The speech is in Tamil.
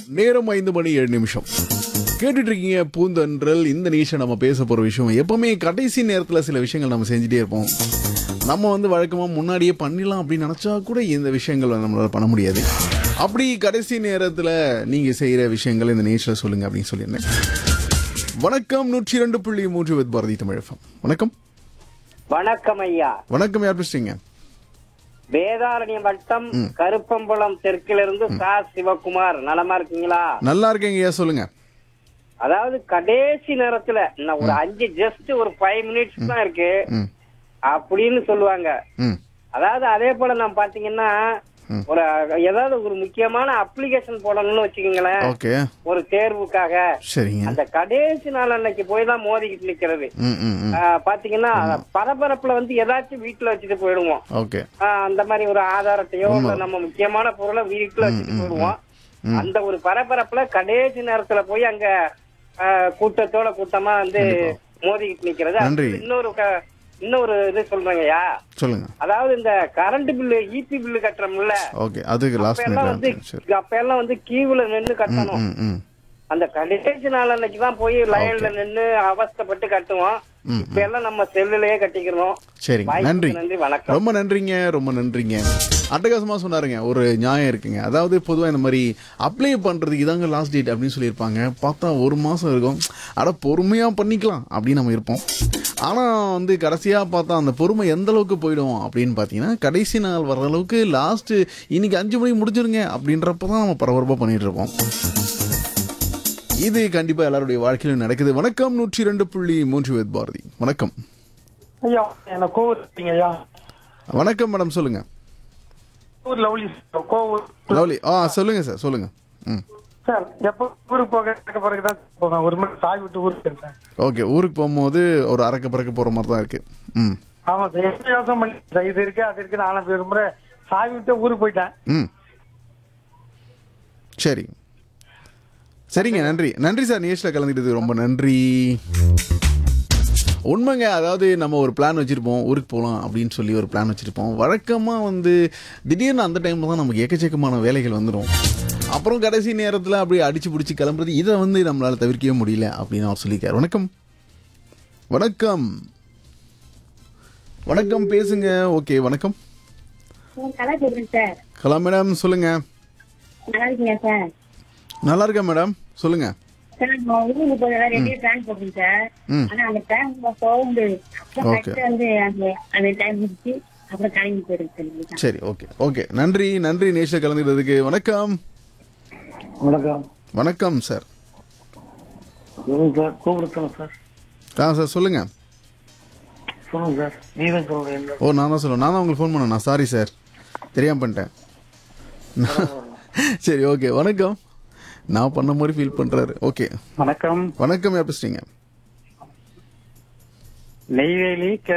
நேரம் ஐந்து மணி ஏழு நிமிஷம் கேட்டுட்டு இருக்கீங்க பூந்தன்றல் இந்த நிமிஷம் நம்ம பேச போற விஷயம் எப்பவுமே கடைசி நேரத்துல சில விஷயங்கள் நம்ம செஞ்சுட்டே இருப்போம் நம்ம வந்து வழக்கமா முன்னாடியே பண்ணிடலாம் அப்படின்னு நினைச்சா கூட இந்த விஷயங்கள் நம்மளால பண்ண முடியாது அப்படி கடைசி நேரத்துல நீங்க செய்யற விஷயங்கள் இந்த நேஷில் சொல்லுங்க அப்படின்னு சொல்லியிருந்தேன் வணக்கம் நூற்றி ரெண்டு புள்ளி மூன்று வித் பாரதி தமிழகம் வணக்கம் வணக்கம் ஐயா வணக்கம் யார் பேசுறீங்க வேதாரண்யம் வட்டம் கருப்பம்புலம் தெற்கிலிருந்து சா சிவகுமார் நலமா இருக்கீங்களா நல்லா இருக்கேங்க ஐயா சொல்லுங்க அதாவது கடைசி நேரத்துல இன்னும் ஒரு அஞ்சு ஜஸ்ட் ஒரு ஃபைவ் மினிட்ஸ் தான் இருக்கு ம் அப்படின்னு சொல்லுவாங்க ம் அதாவது அதே போல நான் பாத்தீங்கன்னா ஒரு ஏதாவது ஒரு முக்கியமான அப்ளிகேஷன் போடணும்னு வச்சுக்கோங்களேன் ஓகே ஒரு தேர்வுக்காக சரிங்க அந்த கடைசி நாள் அன்னைக்கு போய் தான் மோதிக்கிட்டு நிக்கிறது ம் ம் ம் ஆஹ் பாத்தீங்கன்னா பரபரப்புல வந்து ஏதாச்சும் வீட்டுல வச்சுட்டு போயிடுவோம் ஓகே ஆஹ் அந்த மாதிரி ஒரு ஆதாரத்தையோ இல்ல நம்ம முக்கியமான பொருளை வீட்டுல வச்சுட்டு போயிடுவோம் அந்த ஒரு பரபரப்புல கடைசி நேரத்துல போய் அங்க ஆஹ் கூட்டத்தோட கூட்டமா வந்து மோதிக்கிட்டு நிக்கிறது நன்றி. அடுத்து இன்னொரு க- இன்னொரு இது சொல்றேங்கய்யா சொல்லுங்க அதாவது இந்த கரண்ட் பில்லு இபி பில்லு கட்டுறோம்ல ஓகே அதுக்கு அப்ப லாஸ்ட் எல்லாம் வந்து மினிட்ல சரி அப்ப எல்லாம் வந்து கியூல நின்னு கட்டணும் ம் ம் அந்த கடைசி நாள் அன்னைக்கு தான் போய் லைன்ல நின்னு அவஸ்தைப்பட்டு கட்டுவோம் இப்ப எல்லாம் நம்ம செல்லுலயே கட்டிக்கிறோம் சரிங்க வாய்ப்புக்கு நன்றி நன்றி வணக்கம் ரொம்ப நன்றிங்க ரொம்ப நன்றிங்க அட்டகாசமா சொன்னாருங்க ஒரு நியாயம் இருக்குங்க அதாவது பொதுவாக இந்த மாதிரி அப்ளை பண்றதுக்கு இதாங்க லாஸ்ட் டேட் அப்படின்னு சொல்லியிருப்பாங்க பார்த்தா ஒரு மாசம் இருக்கும் அட பொறுமையா பண்ணிக்கலாம் அப்படின்னு நம்ம இருப்போம் ஆனா வந்து கடைசியா பார்த்தா அந்த பொறுமை எந்த அளவுக்கு போயிடும் அப்படின்னு பார்த்தீங்கன்னா கடைசி நாள் வர்ற அளவுக்கு லாஸ்ட் இன்னைக்கு அஞ்சு மணிக்கு முடிஞ்சிருங்க அப்படின்றப்ப தான் நம்ம பரபரப்பாக பண்ணிட்டு இருப்போம் இது கண்டிப்பா எல்லாருடைய வாழ்க்கையிலும் நடக்குது வணக்கம் நூற்றி ரெண்டு புள்ளி மூன்று வித் பாரதி வணக்கம் ஐயா என்ன கோவூர் இருக்கீங்க ஐயா வணக்கம் மேடம் சொல்லுங்க Kovur lovely sir, Kovur lovely ஆ சொல்லுங்க சார் சொல்லுங்க ம் சார் எப்போ ஊருக்கு போக இருக்க பிறகு தான் போவேன் ஒரு மணி சாய் விட்டு ஊருக்கு இருக்கேன் ஓகே ஊருக்கு போகும்போது ஒரு அறக்க பறக்க போற மாதிரி தான் இருக்கு ம் ஆமா சார் எப்படி யோசனை பண்ணி சார் இது இருக்கு அது இருக்கு நானும் ஒரு முறை சாய் விட்டு ஊருக்கு போயிட்டேன் ம் சரி சரிங்க நன்றி நன்றி சார் நிகழ்ச்சியில் கலந்துக்கிட்டது ரொம்ப நன்றி உண்மைங்க அதாவது நம்ம ஒரு பிளான் வச்சுருப்போம் ஊருக்கு போகலாம் அப்படின்னு சொல்லி ஒரு பிளான் வச்சுருப்போம் வழக்கமாக வந்து திடீர்னு அந்த டைமில் தான் நமக்கு எக்கச்சக்கமான வேலைகள் வந்துடும் அப்புறம் கடைசி நேரத்தில் அப்படி அடிச்சு பிடிச்சி கிளம்புறது இதை வந்து நம்மளால் தவிர்க்கவே முடியல அப்படின்னு அவர் சொல்லியிருக்காரு வணக்கம் வணக்கம் வணக்கம் பேசுங்க ஓகே வணக்கம் நல்லா கேக்குறேன் சார் ஹலோ மேடம் சொல்லுங்க நல்லா இருக்கீங்க சார் நல்லா இருக்கேன் மேடம் சொல்லுங்க சார் நான் ஊருக்கு போய் ரெண்டே பிளான் போட்டேன் சார் ம். ஆனா அந்த பிளான் போக முடியாது அப்புறம் Okay. கரெக்டா வந்து அந்த அந்த டைம் முடிச்சு அப்புறம் கிளம்பி போயிருக்கு சார் சரி ஓகே ஓகே நன்றி நன்றி நேஷ கலந்துக்கிறதுக்கு வணக்கம் வணக்கம் வணக்கம் சார் சொல்லுங்க சார் கூப்பிடுறோம் சார் ஆ சார் சொல்லுங்க சொல்லுங்க சார் நீ தான் சொல்றேன் ஓ நான் தான் சொல்லுவேன் நான் தான் உங்களுக்கு ஃபோன் பண்ணேன் நான் சாரி சார் தெரியாம பண்ணிட்டேன் சரி ஓகே வணக்கம் நான் பண்ண மாதிரி ஃபீல் பண்றாரு ஓகே வணக்கம் வணக்கம் யார் பேசுறீங்க நெய்வேலி